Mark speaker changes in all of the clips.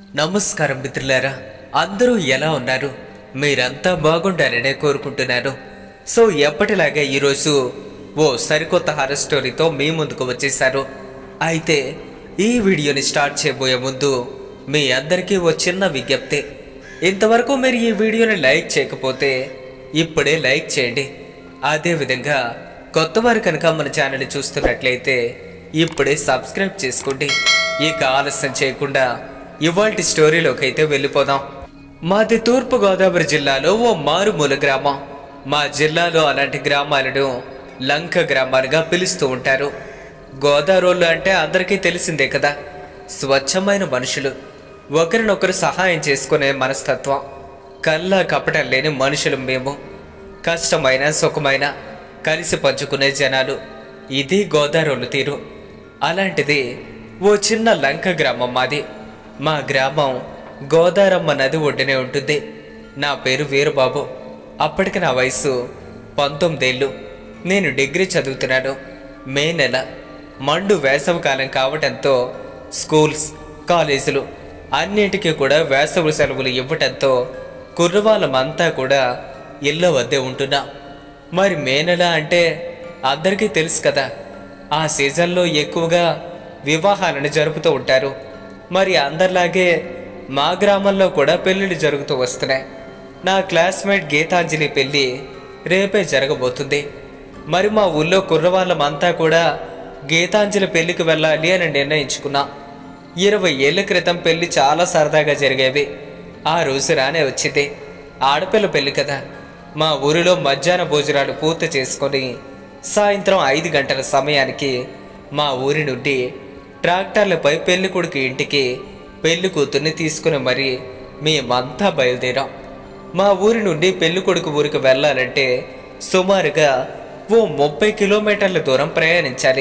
Speaker 1: నమస్కారం మిత్రులారా అందరూ ఎలా ఉన్నారు మీరంతా బాగుండాలనే కోరుకుంటున్నాను సో ఎప్పటిలాగే ఈరోజు ఓ సరికొత్త హారర్ స్టోరీతో మీ ముందుకు వచ్చేసారు అయితే ఈ వీడియోని స్టార్ట్ చేయబోయే ముందు మీ అందరికీ ఓ చిన్న విజ్ఞప్తి ఇంతవరకు మీరు ఈ వీడియోని లైక్ చేయకపోతే ఇప్పుడే లైక్ చేయండి అదేవిధంగా కొత్త వారు కనుక మన ఛానల్ చూస్తున్నట్లయితే ఇప్పుడే సబ్స్క్రైబ్ చేసుకోండి ఇక ఆలస్యం చేయకుండా ఇవాల్టి స్టోరీలోకి అయితే వెళ్ళిపోదాం మాది తూర్పు గోదావరి జిల్లాలో ఓ మారుమూల గ్రామం మా జిల్లాలో అలాంటి గ్రామాలను లంక గ్రామాలుగా పిలుస్తూ ఉంటారు గోదావరోళ్ళు అంటే అందరికీ తెలిసిందే కదా స్వచ్ఛమైన మనుషులు ఒకరినొకరు సహాయం చేసుకునే మనస్తత్వం కల్లా కపటం లేని మనుషులు మేము కష్టమైన సుఖమైన కలిసి పంచుకునే జనాలు ఇది గోదావరోళ్ళు తీరు అలాంటిది ఓ చిన్న లంక గ్రామం మాది మా గ్రామం గోదారమ్మ నది ఒడ్డునే ఉంటుంది నా పేరు వీరబాబు అప్పటికి నా వయసు పంతొమ్మిదేళ్ళు నేను డిగ్రీ చదువుతున్నాను మే నెల మండు వేసవి కాలం కావటంతో స్కూల్స్ కాలేజీలు అన్నిటికీ కూడా వేసవి సెలవులు ఇవ్వటంతో కుర్రవాళ్ళమంతా కూడా ఇళ్ళ వద్దే ఉంటున్నాం మరి మే నెల అంటే అందరికీ తెలుసు కదా ఆ సీజన్లో ఎక్కువగా వివాహాలను జరుపుతూ ఉంటారు మరి అందరిలాగే మా గ్రామంలో కూడా పెళ్ళిళ్ళు జరుగుతూ వస్తున్నాయి నా క్లాస్మేట్ గీతాంజలి పెళ్ళి రేపే జరగబోతుంది మరి మా ఊళ్ళో కుర్రవాళ్ళమంతా కూడా గీతాంజలి పెళ్లికి వెళ్ళాలి అని నిర్ణయించుకున్నా ఇరవై ఏళ్ల క్రితం పెళ్లి చాలా సరదాగా జరిగేవి ఆ రోజు రానే వచ్చింది ఆడపిల్ల పెళ్లి కదా మా ఊరిలో మధ్యాహ్న భోజనాలు పూర్తి చేసుకొని సాయంత్రం ఐదు గంటల సమయానికి మా ఊరి నుండి ట్రాక్టర్లపై పెళ్లి కొడుకు ఇంటికి పెళ్లి కూతుర్ని తీసుకుని మరి మేమంతా బయలుదేరాం మా ఊరి నుండి పెళ్లి కొడుకు ఊరికి వెళ్ళాలంటే సుమారుగా ఓ ముప్పై కిలోమీటర్ల దూరం ప్రయాణించాలి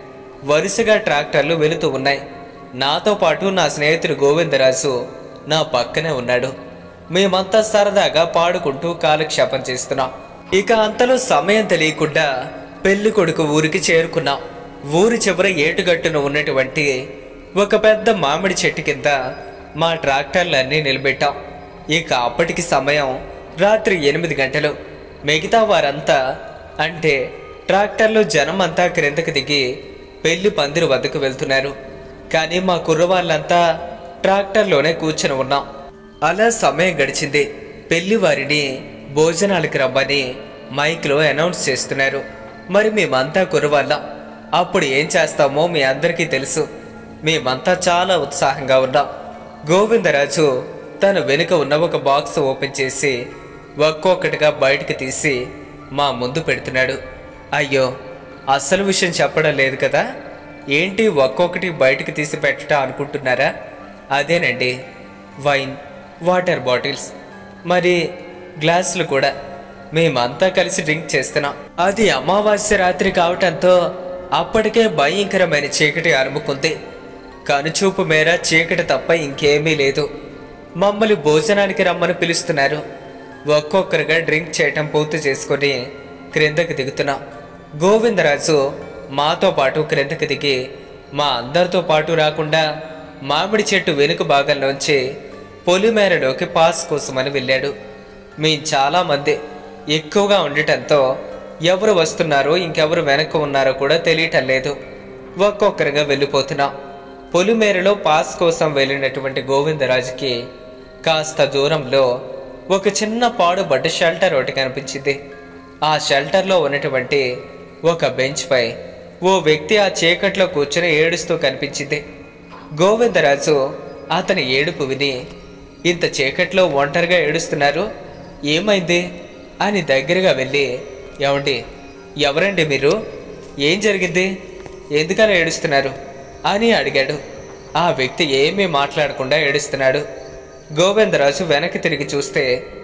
Speaker 1: వరుసగా ట్రాక్టర్లు వెళుతూ ఉన్నాయి నాతో పాటు నా స్నేహితుడు గోవిందరాజు నా పక్కనే ఉన్నాడు మేమంతా సరదాగా పాడుకుంటూ కాలక్షేపం చేస్తున్నాం ఇక అంతలో సమయం తెలియకుండా పెళ్లి కొడుకు ఊరికి చేరుకున్నాం ఊరి చివర ఏటుగట్టున ఉన్నటువంటి ఒక పెద్ద మామిడి చెట్టు కింద మా ట్రాక్టర్లన్నీ నిలబెట్టాం ఇక అప్పటికి సమయం రాత్రి ఎనిమిది గంటలు మిగతా వారంతా అంటే ట్రాక్టర్లో జనం అంతా క్రిందకి దిగి పెళ్లి పందిరి వద్దకు వెళ్తున్నారు కానీ మా కుర్రవాళ్ళంతా ట్రాక్టర్లోనే కూర్చొని ఉన్నాం అలా సమయం గడిచింది పెళ్లి వారిని భోజనాలకు రమ్మని మైక్లో అనౌన్స్ చేస్తున్నారు మరి మేమంతా కుర్రవాళ్ళం అప్పుడు ఏం చేస్తామో మీ అందరికీ తెలుసు మేమంతా చాలా ఉత్సాహంగా ఉన్నాం గోవిందరాజు తన వెనుక ఉన్న ఒక బాక్స్ ఓపెన్ చేసి ఒక్కొక్కటిగా బయటికి తీసి మా ముందు పెడుతున్నాడు అయ్యో అసలు విషయం చెప్పడం లేదు కదా ఏంటి ఒక్కొక్కటి బయటికి తీసి పెట్టడం అనుకుంటున్నారా అదేనండి వైన్ వాటర్ బాటిల్స్ మరి గ్లాసులు కూడా మేమంతా కలిసి డ్రింక్ చేస్తున్నాం అది అమావాస్య రాత్రి కావటంతో అప్పటికే భయంకరమైన చీకటి అలుముకుంది కనుచూపు మేర చీకటి తప్ప ఇంకేమీ లేదు మమ్మల్ని భోజనానికి రమ్మని పిలుస్తున్నారు ఒక్కొక్కరుగా డ్రింక్ చేయటం పూర్తి చేసుకొని క్రిందకి దిగుతున్నాం గోవిందరాజు మాతో పాటు క్రిందకి దిగి మా అందరితో పాటు రాకుండా మామిడి చెట్టు వెనుక భాగంలోంచి పొలిమేరలోకి పాస్ కోసమని వెళ్ళాడు మేం చాలామంది ఎక్కువగా ఉండటంతో ఎవరు వస్తున్నారో ఇంకెవరు వెనక ఉన్నారో కూడా తెలియటం లేదు ఒక్కొక్కరుగా వెళ్ళిపోతున్నాం పొలిమేరలో పాస్ కోసం వెళ్ళినటువంటి గోవిందరాజుకి కాస్త దూరంలో ఒక చిన్న పాడుబడ్డ షెల్టర్ ఒకటి కనిపించింది ఆ షెల్టర్లో ఉన్నటువంటి ఒక బెంచ్పై ఓ వ్యక్తి ఆ చీకట్లో కూర్చొని ఏడుస్తూ కనిపించింది గోవిందరాజు అతని ఏడుపు విని ఇంత చీకట్లో ఒంటరిగా ఏడుస్తున్నారు ఏమైంది అని దగ్గరగా వెళ్ళి ఏమండి ఎవరండి మీరు ఏం జరిగింది ఎందుకలా ఏడుస్తున్నారు అని అడిగాడు ఆ వ్యక్తి ఏమీ మాట్లాడకుండా ఏడుస్తున్నాడు గోవిందరాజు వెనక్కి తిరిగి చూస్తే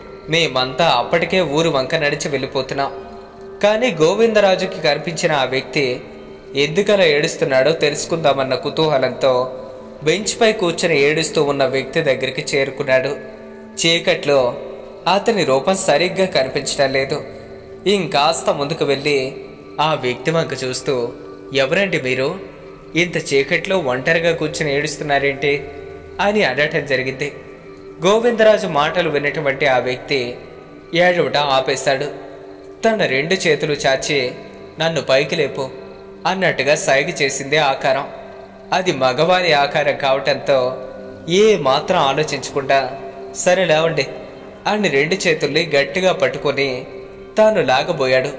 Speaker 1: మేమంతా అప్పటికే ఊరు వంక నడిచి వెళ్ళిపోతున్నాం కానీ గోవిందరాజుకి కనిపించిన ఆ వ్యక్తి ఎందుకలా ఏడుస్తున్నాడో తెలుసుకుందామన్న కుతూహలంతో బెంచ్పై కూర్చొని ఏడుస్తూ ఉన్న వ్యక్తి దగ్గరికి చేరుకున్నాడు చీకట్లో అతని రూపం సరిగ్గా కనిపించడం లేదు ఇంకాస్త ముందుకు వెళ్ళి ఆ వ్యక్తి వంక చూస్తూ ఎవరండి మీరు ఇంత చీకట్లో ఒంటరిగా కూర్చొని ఏడుస్తున్నారేంటి అని అనటం జరిగింది గోవిందరాజు మాటలు విన్నటువంటి ఆ వ్యక్తి ఏడవటం ఆపేశాడు తన రెండు చేతులు చాచి నన్ను పైకి లేపు అన్నట్టుగా సైగ చేసింది ఆకారం అది మగవారి ఆకారం కావటంతో ఏ మాత్రం ఆలోచించకుండా సరే లేవండి అని రెండు చేతుల్ని గట్టిగా పట్టుకొని తాను లాగబోయాడు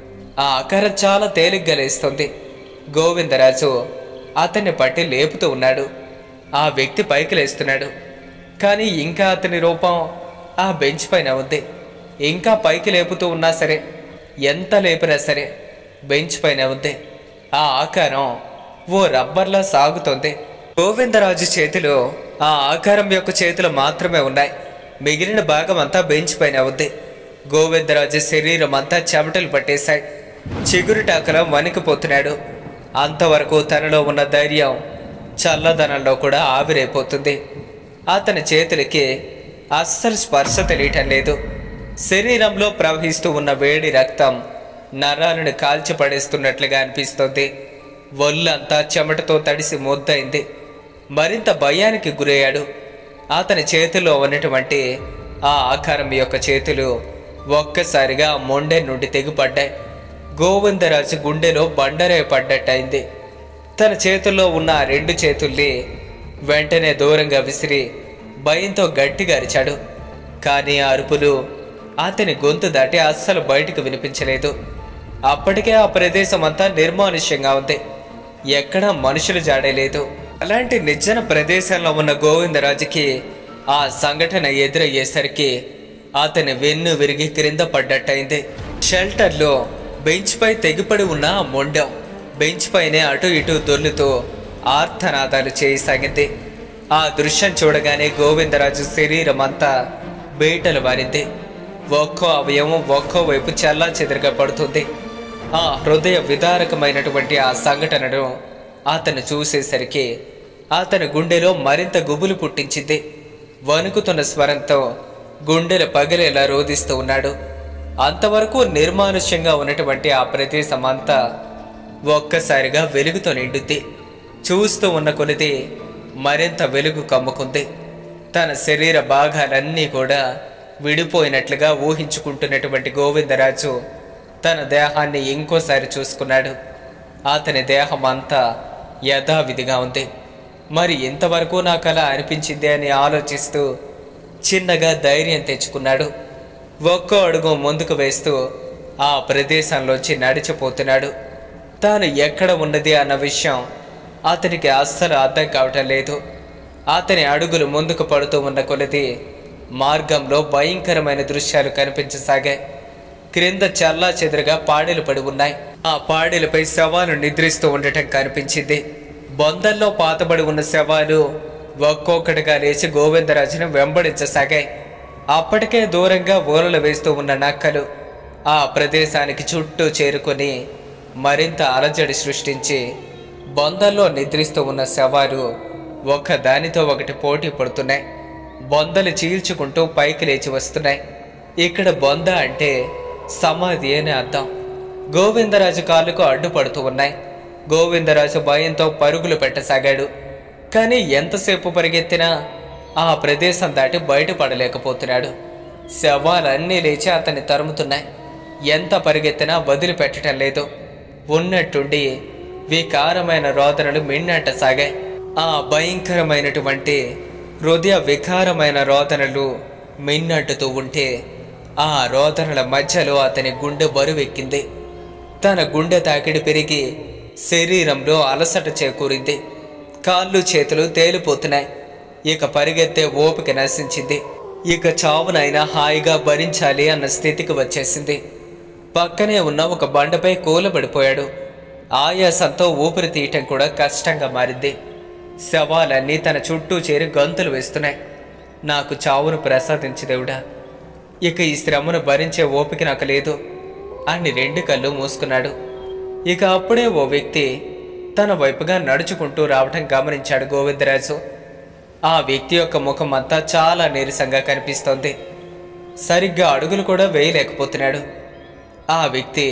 Speaker 1: ఆ ఆకారం చాలా తేలిగ్గా లేస్తుంది గోవిందరాజు అతన్ని పట్టి లేపుతూ ఉన్నాడు ఆ వ్యక్తి పైకి లేస్తున్నాడు కానీ ఇంకా అతని రూపం ఆ బెంచ్ పైన ఉంది ఇంకా పైకి లేపుతూ ఉన్నా సరే ఎంత లేపినా సరే బెంచ్ పైన ఉంది ఆ ఆకారం ఓ రబ్బర్లా సాగుతోంది గోవిందరాజు చేతిలో ఆ ఆకారం యొక్క చేతులు మాత్రమే ఉన్నాయి మిగిలిన భాగం అంతా బెంచ్ పైన ఉంది గోవిందరాజు శరీరం అంతా చెమటలు పట్టేశాయి చిగురుటాకలా వణికిపోతున్నాడు అంతవరకు తనలో ఉన్న ధైర్యం చల్లదనంలో కూడా ఆవిరైపోతుంది అతని చేతులకి అస్సలు స్పర్శ తెలియటం లేదు శరీరంలో ప్రవహిస్తూ ఉన్న వేడి రక్తం నరాలను కాల్చి పడేస్తున్నట్లుగా అనిపిస్తోంది ఒళ్ళంతా చెమటతో తడిసి ముద్దయింది మరింత భయానికి గురయ్యాడు అతని చేతిలో ఉన్నటువంటి ఆ ఆకారం యొక్క చేతులు ఒక్కసారిగా ఆ మొండె నుండి తెగిపడ్డాయి గోవిందరాజు గుండెలో బండరే పడ్డట్టయింది తన చేతుల్లో ఉన్న ఆ రెండు చేతుల్ని వెంటనే దూరంగా విసిరి భయంతో గట్టిగా అరిచాడు కానీ ఆ అరుపులు అతని గొంతు దాటి అస్సలు బయటకు వినిపించలేదు అప్పటికే ఆ ప్రదేశం అంతా నిర్మానుష్యంగా ఉంది ఎక్కడా మనుషులు జాడలేదు అలాంటి నిర్జన ప్రదేశంలో ఉన్న గోవిందరాజుకి ఆ సంఘటన ఎదురయ్యేసరికి అతని వెన్ను విరిగి క్రింద పడ్డట్టయింది షెల్టర్లో బెంచ్ పై తెగిపడి ఉన్న ఆ మొండెం బెంచ్ పైనే అటు ఇటు దొర్లుతూ ఆర్తనాదాలు చేయసాగింది ఆ దృశ్యం చూడగానే గోవిందరాజు శరీరం అంతా బీటలు వారింది ఒక్కో అవయవం ఒక్కో వైపు చల్లా చెదరగా పడుతుంది ఆ హృదయ విదారకమైనటువంటి ఆ సంఘటనను అతను చూసేసరికి అతని గుండెలో మరింత గుబులు పుట్టించింది వణుకుతున్న స్వరంతో గుండెలు పగిలేలా రోధిస్తూ ఉన్నాడు అంతవరకు నిర్మానుష్యంగా ఉన్నటువంటి ఆ ప్రదేశం అంతా ఒక్కసారిగా వెలుగుతో నిండుద్ది చూస్తూ ఉన్న కొలిది మరింత వెలుగు కమ్ముకుంది తన శరీర భాగాలన్నీ కూడా విడిపోయినట్లుగా ఊహించుకుంటున్నటువంటి గోవిందరాజు తన దేహాన్ని ఇంకోసారి చూసుకున్నాడు అతని దేహం అంతా యథావిధిగా ఉంది మరి ఇంతవరకు నాకు అలా అనిపించింది అని ఆలోచిస్తూ చిన్నగా ధైర్యం తెచ్చుకున్నాడు ఒక్కో అడుగు ముందుకు వేస్తూ ఆ ప్రదేశంలోంచి నడిచిపోతున్నాడు తాను ఎక్కడ ఉన్నది అన్న విషయం అతనికి అస్సలు అర్థం కావటం లేదు అతని అడుగులు ముందుకు పడుతూ ఉన్న కొలది మార్గంలో భయంకరమైన దృశ్యాలు కనిపించసాగాయి క్రింద చల్లా చెదురుగా పాడెలు పడి ఉన్నాయి ఆ పాడెలపై శవాలు నిద్రిస్తూ ఉండటం కనిపించింది బొందల్లో పాతబడి ఉన్న శవాలు ఒక్కొక్కటిగా లేచి గోవిందరాజును వెంబడించసాగాయి అప్పటికే దూరంగా ఊరలు వేస్తూ ఉన్న నక్కలు ఆ ప్రదేశానికి చుట్టూ చేరుకొని మరింత అలజడి సృష్టించి బొందల్లో నిద్రిస్తూ ఉన్న శవాలు ఒక దానితో ఒకటి పోటీ పడుతున్నాయి బొందలు చీల్చుకుంటూ పైకి లేచి వస్తున్నాయి ఇక్కడ బొంద అంటే సమాధి అని అర్థం గోవిందరాజు కాళ్ళకు అడ్డుపడుతూ ఉన్నాయి గోవిందరాజు భయంతో పరుగులు పెట్టసాగాడు కానీ ఎంతసేపు పరిగెత్తినా ఆ ప్రదేశం దాటి బయటపడలేకపోతున్నాడు శవాలన్నీ లేచి అతన్ని తరుముతున్నాయి ఎంత పరిగెత్తినా వదిలిపెట్టడం లేదు ఉన్నట్టుండి వికారమైన రోదనలు మిన్నట్ట సాగాయి ఆ భయంకరమైనటువంటి హృదయ వికారమైన రోదనలు మిన్నట్టుతూ ఉంటే ఆ రోదనల మధ్యలో అతని గుండె బరువెక్కింది తన గుండె తాకిడి పెరిగి శరీరంలో అలసట చేకూరింది కాళ్ళు చేతులు తేలిపోతున్నాయి ఇక పరిగెత్తే ఓపిక నశించింది ఇక చావునైనా హాయిగా భరించాలి అన్న స్థితికి వచ్చేసింది పక్కనే ఉన్న ఒక బండపై కూలబడిపోయాడు ఆయాసంతో ఊపిరి తీయటం కూడా కష్టంగా మారింది శవాలన్నీ తన చుట్టూ చేరి గంతులు వేస్తున్నాయి నాకు చావును ప్రసాదించి దేవుడా ఇక ఈ శ్రమను భరించే ఓపిక నాకు లేదు అని రెండు కళ్ళు మూసుకున్నాడు ఇక అప్పుడే ఓ వ్యక్తి తన వైపుగా నడుచుకుంటూ రావటం గమనించాడు గోవిందరాజు ఆ వ్యక్తి యొక్క ముఖం అంతా చాలా నీరసంగా కనిపిస్తోంది సరిగ్గా అడుగులు కూడా వేయలేకపోతున్నాడు ఆ వ్యక్తి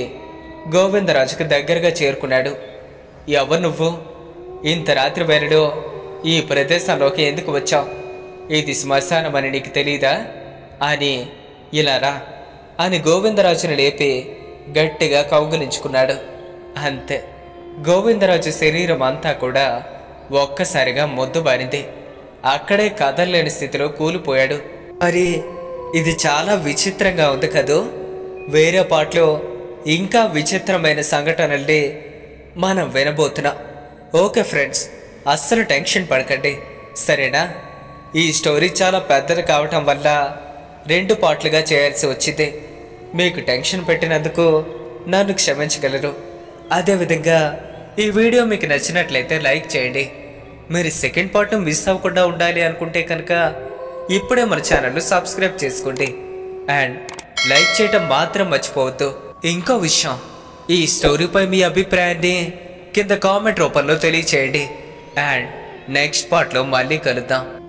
Speaker 1: గోవిందరాజుకు దగ్గరగా చేరుకున్నాడు ఎవరు నువ్వు ఇంత రాత్రి వేళలో ఈ ప్రదేశంలోకి ఎందుకు వచ్చావు ఇది శ్మశానం అని నీకు తెలీదా అని ఇలా రా అని గోవిందరాజుని లేపి గట్టిగా కౌగిలించుకున్నాడు అంతే గోవిందరాజు శరీరం అంతా కూడా ఒక్కసారిగా మొద్దుబారింది అక్కడే కదలలేని స్థితిలో కూలిపోయాడు మరి ఇది చాలా విచిత్రంగా ఉంది కదూ వేరే పాటలో ఇంకా విచిత్రమైన సంఘటనల్ని మనం వినబోతున్నాం ఓకే ఫ్రెండ్స్ అస్సలు టెన్షన్ పడకండి సరేనా ఈ స్టోరీ చాలా పెద్దది కావటం వల్ల రెండు పాటలుగా చేయాల్సి వచ్చింది మీకు టెన్షన్ పెట్టినందుకు నన్ను క్షమించగలరు అదేవిధంగా ఈ వీడియో మీకు నచ్చినట్లయితే లైక్ చేయండి మీరు సెకండ్ పార్ట్ మిస్ అవ్వకుండా ఉండాలి అనుకుంటే కనుక ఇప్పుడే మన ఛానల్ను సబ్స్క్రైబ్ చేసుకోండి అండ్ లైక్ చేయటం మాత్రం మర్చిపోవద్దు ఇంకో విషయం ఈ స్టోరీపై మీ అభిప్రాయాన్ని కింద కామెంట్ రూపంలో తెలియచేయండి అండ్ నెక్స్ట్ పార్ట్లో మళ్ళీ కలుద్దాం